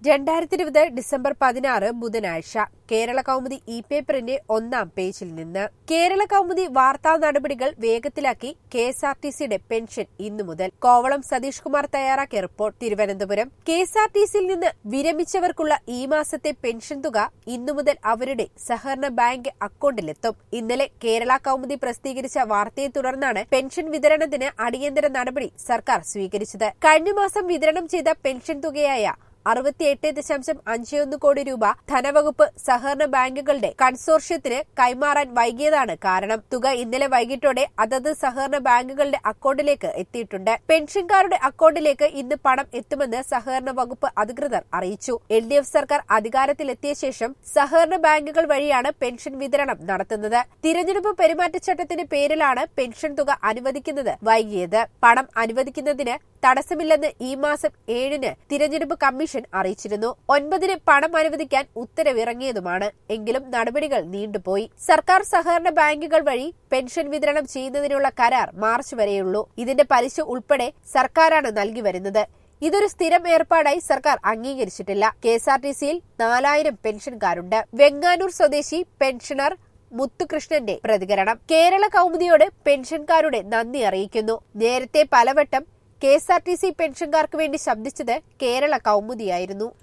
രണ്ടായിരത്തി ഇരുപത് ഡിസംബർ പതിനാറ് ബുധനാഴ്ച കേരള കൗമുദി ഇ പേപ്പറിന്റെ ഒന്നാം പേജിൽ നിന്ന് കേരള കൗമുദി വാർത്താ നടപടികൾ വേഗത്തിലാക്കി കെ എസ് ആർ ടി സിയുടെ പെൻഷൻ ഇന്നു മുതൽ കോവളം സതീഷ് കുമാർ തയ്യാറാക്കിയ report Thiruvananthapuram K S R T സിയിൽ നിന്ന് വിരമിച്ചവർക്കുള്ള ഈ മാസത്തെ പെൻഷൻ തുക ഇന്നു മുതൽ അവരുടെ സഹകരണ ബാങ്ക് അക്കൌണ്ടിലെത്തും ഇന്നലെ കേരള കൗമുദി പ്രസിദ്ധീകരിച്ച വാർത്തയെ തുടർന്നാണ് പെൻഷൻ വിതരണത്തിന് അടിയന്തര നടപടി സർക്കാർ സ്വീകരിച്ചത് കഴിഞ്ഞ മാസം വിതരണം ചെയ്ത പെൻഷൻ തുകയായ അറുപത്തിയെട്ട് ദശാംശം അഞ്ചൊന്ന് കോടി രൂപ ധനവകുപ്പ് സഹകരണ ബാങ്കുകളുടെ കൺസോർഷ്യത്തിന് കൈമാറാൻ വൈകിയതാണ് കാരണം തുക ഇന്നലെ വൈകിട്ടോടെ അതത് സഹകരണ ബാങ്കുകളുടെ അക്കൌണ്ടിലേക്ക് എത്തിയിട്ടുണ്ട് പെൻഷൻകാരുടെ അക്കൌണ്ടിലേക്ക് ഇന്ന് പണം എത്തുമെന്ന് സഹകരണ വകുപ്പ് അധികൃതർ അറിയിച്ചു എൽ ഡി എഫ് സർക്കാർ അധികാരത്തിലെത്തിയ ശേഷം സഹകരണ ബാങ്കുകൾ വഴിയാണ് പെൻഷൻ വിതരണം നടത്തുന്നത് തിരഞ്ഞെടുപ്പ് പെരുമാറ്റച്ചട്ടത്തിന്റെ പേരിലാണ് പെൻഷൻ തുക അനുവദിക്കുന്നത് വൈകിയത് പണം അനുവദിക്കുന്നതിന് തടസ്സമില്ലെന്ന് ഈ മാസം ഏഴിന് തിരഞ്ഞെടുപ്പ് കമ്മീഷൻ അറിയിച്ചിരുന്നു ഒൻപതിന് പണം അനുവദിക്കാൻ ഉത്തരവിറങ്ങിയതുമാണ് എങ്കിലും നടപടികൾ നീണ്ടുപോയി സർക്കാർ സഹകരണ ബാങ്കുകൾ വഴി പെൻഷൻ വിതരണം ചെയ്യുന്നതിനുള്ള കരാർ മാർച്ച് വരെയുള്ളൂ ഇതിന്റെ പലിശ ഉൾപ്പെടെ സർക്കാരാണ് നൽകി വരുന്നത് ഇതൊരു സ്ഥിരം ഏർപ്പാടായി സർക്കാർ അംഗീകരിച്ചിട്ടില്ല കെ എസ് ആർ ടി സിയിൽ നാലായിരം പെൻഷൻകാരുണ്ട് വെങ്ങാനൂർ സ്വദേശി പെൻഷനർ മുത്തുകൃഷ്ണന്റെ പ്രതികരണം കേരള കൗമുദിയോട് പെൻഷൻകാരുടെ നന്ദി അറിയിക്കുന്നു നേരത്തെ പലവട്ടം K S R T C പെൻഷൻകാർക്ക് വേണ്ടി ശബ്ദിച്ചത് കേരള കൗമുദിയായിരുന്നു